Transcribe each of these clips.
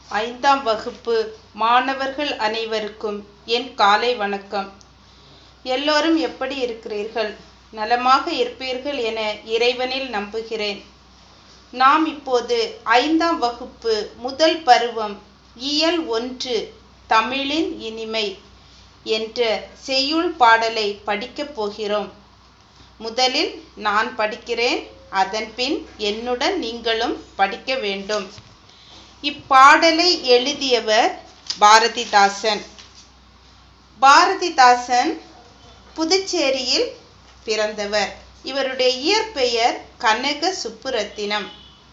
ஐந்தாம் வகுப்பு மாணவர்கள் அனைவருக்கும் என் காலை வணக்கம் எல்லோரும் எப்படி இருக்கிறீர்கள் நலமாக இருப்பீர்கள் என இறைவனில் நம்புகிறேன் நாம் இப்போது ஐந்தாம் வகுப்பு முதல் பருவம் இயல் ஒன்று தமிழின் இனிமை என்ற செய்யுள் பாடலை படிக்கப் போகிறோம் முதலில் நான் படிக்கிறேன் அதன்பின் என்னுடன் நீங்களும் படிக்க வேண்டும் இப்பாடலை எழுதியவர் பாரதிதாசன் பாரதிதாசன் புதுச்சேரியில் பிறந்தவர் இவருடைய இயற்பெயர் கனக சுப்புரத்தினம்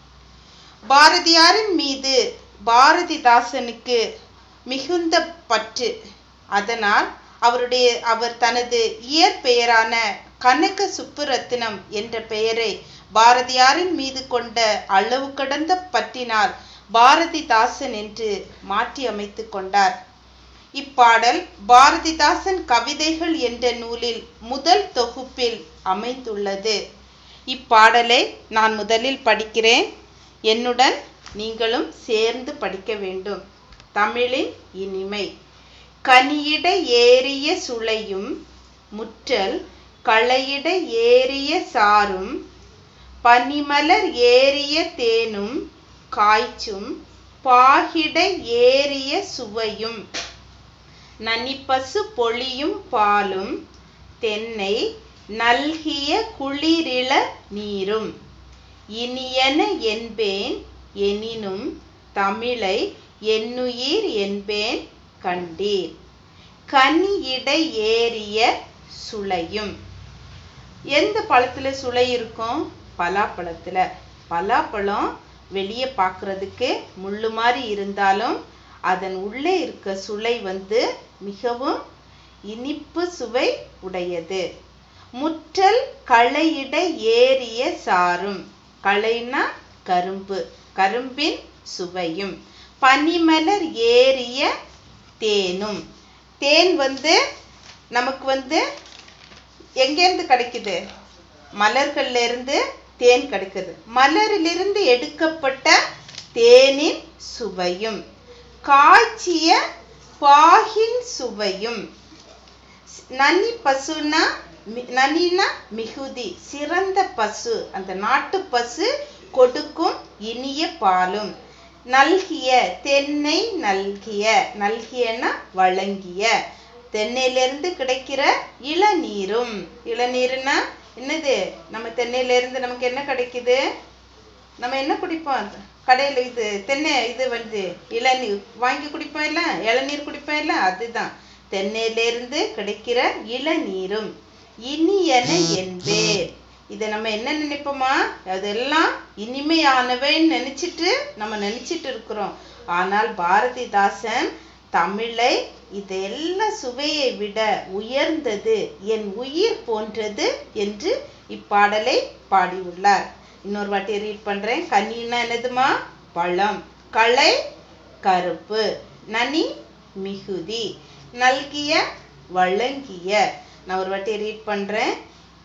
பாரதியாரின் மீது பாரதிதாசனுக்கு மிகுந்த பற்று அதனால் அவருடைய அவர் தனது இயற்பெயரான கனக சுப்புரத்தினம் என்ற பெயரை பாரதியாரின் மீது கொண்ட அளவு கடந்த பற்றினால் பாரதிதாசன் என்று மாற்றி அமைத்து கொண்டார் இப்பாடல் பாரதிதாசன் கவிதைகள் என்ற நூலில் முதல் தொகுப்பில் அமைந்துள்ளது இப்பாடலை நான் முதலில் படிக்கிறேன் என்னுடன் நீங்களும் சேர்ந்து படிக்க வேண்டும் தமிழின் இனிமை கனியிட ஏறிய சுளையும் முற்றல் களையிட ஏறிய சாரும் பனிமலர் ஏறிய தேனும் காய்ச்சும் பாகிட ஏறிய சுவையும் நனிப்பசு பொழியும் பாலும் தென்னை நல்கிய குளிரிள நீரும் இனியன என்பேன் எனினும் தமிழை என்னுயிர் என்பேன் கண்டீர் கனியிட ஏறிய சுளையும் எந்த பழத்துல சுளை இருக்கும் பலாப்பழத்துல பலாப்பழம் வெளியே பார்க்கறதுக்கு முள்ளு மாதிரி இருந்தாலும் அதன் உள்ளே இருக்க சுளை வந்து மிகவும் இனிப்பு சுவை உடையது முற்றல் களையிட ஏறிய சாரும் களைனா கரும்பு கரும்பின் சுவையும் பனிமலர் ஏறிய தேனும் தேன் வந்து நமக்கு வந்து எங்கேருந்து கிடைக்குது மலர்கள்ல இருந்து தேன் கிடைக்குது மலரிலிருந்து எடுக்கப்பட்ட தேனின் சுவையும் காய்ச்சிய பாகின் சுவையும் நனி பசுனா நனினா மிகுதி சிறந்த பசு அந்த நாட்டு பசு கொடுக்கும் இனிய பாலும் நல்கிய தென்னை நல்கிய நல்கியனா வழங்கிய தென்னையிலிருந்து கிடைக்கிற இளநீரும் இளநீருன்னா என்னது நம்ம தென்னையிலிருந்து நமக்கு என்ன கிடைக்குது நம்ம என்ன குடிப்போம் கடையில் இது தென்னை இது வந்து இளநீர் வாங்கி குடிப்போம் இல்லை இளநீர் குடிப்போம் இல்லை அதுதான் தென்னையிலிருந்து கிடைக்கிற இளநீரும் இனியன என்பேர் இதை நம்ம என்ன நினைப்போமா அதெல்லாம் இனிமையானவைன்னு நினைச்சிட்டு நம்ம நினைச்சிட்டு இருக்கிறோம் ஆனால் பாரதிதாசன் தமிழை இதெல்லாம் சுவையை விட உயர்ந்தது என் உயிர் போன்றது என்று இப்பாடலை பாடியுள்ளார் இன்னொரு வாட்டி ரீட் பண்றேன் கனின்னா என்னதுமா பழம் களை கருப்பு நனி மிகுதி நல்கிய வழங்கிய நான் ஒரு வாட்டி ரீட் பண்றேன்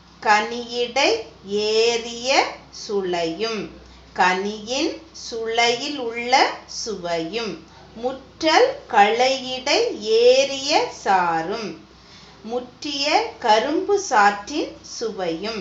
கனியிடை ஏறிய சுளையும் கனியின் சுளையில் உள்ள சுவையும் முற்றல் களையிடை ஏறிய சாரும் முற்றிய கரும்பு சாற்றின் சுவையும்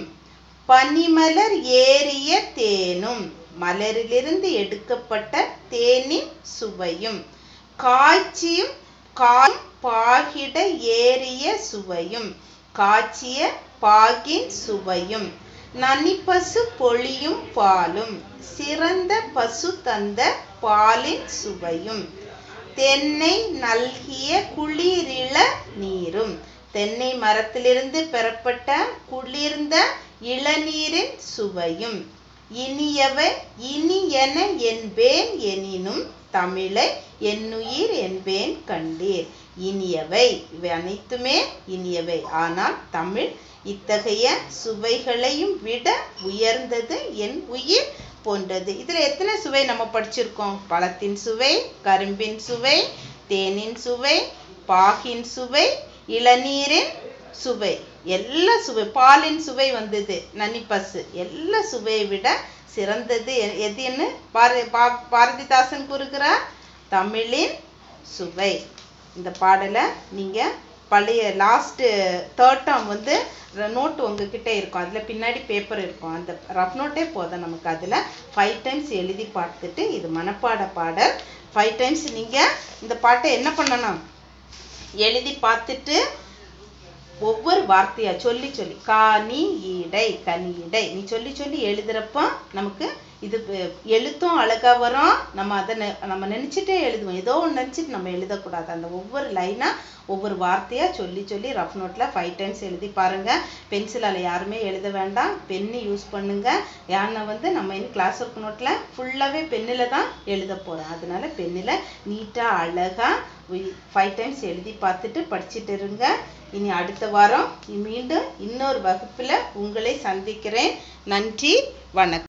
பனிமலர் ஏறிய தேனும் மலரிலிருந்து எடுக்கப்பட்ட தேனின் சுவையும் காய்ச்சியும் காய் பாகிட ஏறிய சுவையும் காய்ச்சிய பாகின் சுவையும் நனிப்பசு பொழியும் பாலும் சிறந்த பசு தந்த பாலின் சுவையும் தென்னை நல்கிய குளிரிள நீரும் தென்னை மரத்திலிருந்து பெறப்பட்ட குளிர்ந்த இளநீரின் சுவையும் இனியவை இனியன என்பேன் எனினும் தமிழை என்னுயிர் என்பேன் கண்டீர் இனியவை இவை அனைத்துமே இனியவை ஆனால் தமிழ் இத்தகைய சுவைகளையும் விட உயர்ந்தது என் உயிர் போன்றது இதுல எத்தனை சுவை நம்ம படிச்சிருக்கோம் பழத்தின் சுவை கரும்பின் சுவை தேனின் சுவை பாகின் சுவை இளநீரின் சுவை எல்லா சுவை பாலின் சுவை வந்தது நனிப்பசு எல்லா சுவையை விட சிறந்தது எ- எதுன்னு பார பா- பாரதிதாசன் கூறுகிறார் தமிழின் சுவை இந்த பாடலை நீங்கள் பழைய லாஸ்ட்டு தேர்ட் டேர்ம் வந்து நோட் உங்ககிட்ட இருக்கும் அதில் பின்னாடி பேப்பர் இருக்கும் அந்த ரஃப் நோட்டே போதும் நமக்கு அதில் ஃபைவ் டைம்ஸ் எழுதி பார்த்துட்டு இது மனப்பாட பாடல் ஃபைவ் டைம்ஸ் நீங்கள் இந்த பாட்டை என்ன பண்ணணும் எழுதி பார்த்துட்டு ஒவ்வொரு வார்த்தையா சொல்லி சொல்லி காணி இடை கனி இடை நீ சொல்லி சொல்லி எழுதுறப்போ நமக்கு இது ப- எழுத்தும் அழகா வரும் நம்ம அதை நெ- நம்ம நினைச்சிட்டே எழுதுவோம் ஏதோ ஒன்று நினச்சிட்டு நம்ம எழுதக்கூடாது அந்த ஒவ்வொரு லைனா ஒவ்வொரு வார்த்தையா சொல்லி சொல்லி ரஃப் நோட்ல ஃபைவ் டைம்ஸ் எழுதி பாருங்க பென்சிலால் யாருமே எழுத வேண்டாம் பென்னு யூஸ் பண்ணுங்க ஏன்னா வந்து நம்ம இனி கிளாஸ் ஒர்க் நோட்ல ஃபுல்லாவே பென்னில் தான் எழுத போறோம் அதனால பென்னில் நீட்டா அழகா ஃபைவ் டைம்ஸ் எழுதி பார்த்துட்டு படிச்சுட்டு இருங்க இனி அடுத்த வாரம் மீண்டும் இன்னொரு வகுப்புல உங்களை சந்திக்கிறேன் நன்றி வணக்கம்